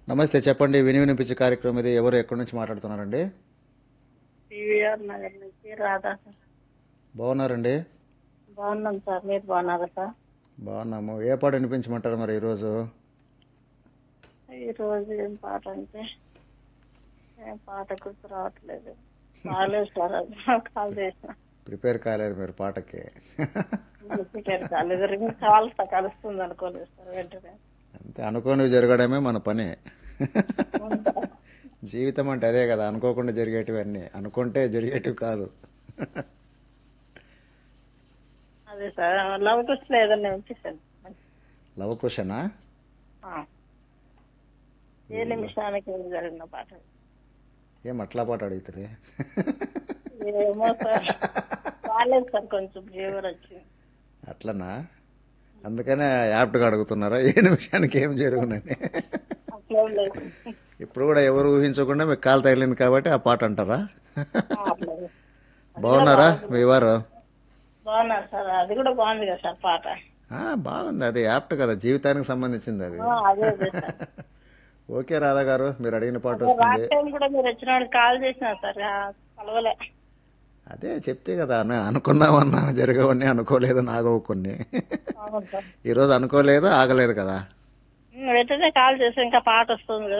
నమస్తే చెప్పండి విని వినిపించే కార్యక్రమం ఇది ఎవరు ఎక్కడి నుంచి మాట్లాడుతున్నారండి టీవీఆర్ నగర్ నుంచి రాధా సార్ బాగున్నారండి బాగున్నాం సార్ మీరు బాగున్నారా సార్ బాగున్నాము ఏ పాట వినిపించమంటారు మరి ఈరోజు ఈ రోజు ఏం పాట అంటే ఏం పాట గుర్తు రావట్లేదు బాగాలేదు సార్ అది కాల్ చేసిన ప్రిపేర్ కాలేదు మీరు పాటకి టికెట్ కాలేదు రింగ్ కాల్ సార్ కలుస్తుంది అనుకోలేదు సార్ వెంటనే అంతే అనుకోనివి జరగడమే మన పని జీవితం అంటే అదే కదా అనుకోకుండా జరిగేటివన్నీ అనుకుంటే జరిగేటివి కాదు అదే సార్ లవ్ ట్విస్ట్ ఏదన్నా వినిపిస్తాను లవ్ క్వశ్చనా ఏ నిమిషానికి ఏం జరిగిన పాట ఏం అట్లా పాట అడుగుతుంది ఏమో సార్ బాగాలేదు సార్ కొంచెం ఫీవర్ వచ్చింది అట్లనా అందుకనే యాప్ట్గా అడుగుతున్నారా ఏ నిమిషానికి ఏం జరుగునని అట్లేం లేదు ఇప్పుడు కూడా ఎవరు ఊహించకుండా మీకు కాలు తగిలింది కాబట్టి ఆ పాట అంటారా అట్లేదు బాగున్నారా మీ వారు బాగున్నారు సార్ అది కూడా బాగుంది కదా సార్ పాట ఆ, బాగుంది అది యాప్ట్ కదా జీవితానికి సంబంధించింది అది ఆ, అదే అదే సార్ ఓకే రాధా గారు మీరు అడిగిన పాట వస్తుంది లాస్ట్ టైం కూడా మీరు వచ్చిన కాల్ చేసిన సార్ ఆ, కలవలే అదే చెప్తే కదా అన్న అనుకున్నామన్నా జరగవన్నీ అనుకోలేదు ఆగవు కొన్ని అవును సార్ ఈరోజు అనుకోలేదు ఆగలేదు కదా ఉమ్, వెంటనే కాల్ చేసి ఇంకా పాట వస్తుంది కదా